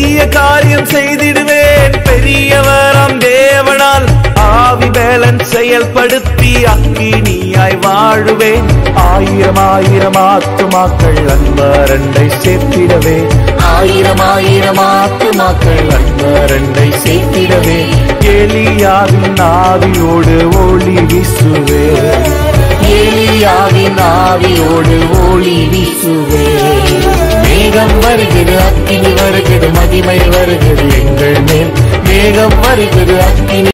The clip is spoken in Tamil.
பெரிய காரியம் செய்திடுவேன் பெரியவராம் தேவனால் ஆவி பேலன் செயல்படுத்தி அக்கினியாய் வாழுவேன் ஆயிரம் ஆயிரம் ஆத்துமாக்கள் அன்பரண்டை சேர்த்திடவே ஆயிரம் ஆயிரம் ஆத்துமாக்கள் அன்பரண்டை சேர்த்திடவே எலியாவின் ஆவியோடு ஒளி வீசுவே எலியாவின் ஆவியோடு ஒளி வீசுவே மேகம் வருகிறது அக்கினி வருகிறது மகிமை வருகிறது எங்கள் மேல் மேகம் வருகிறது அக்கினி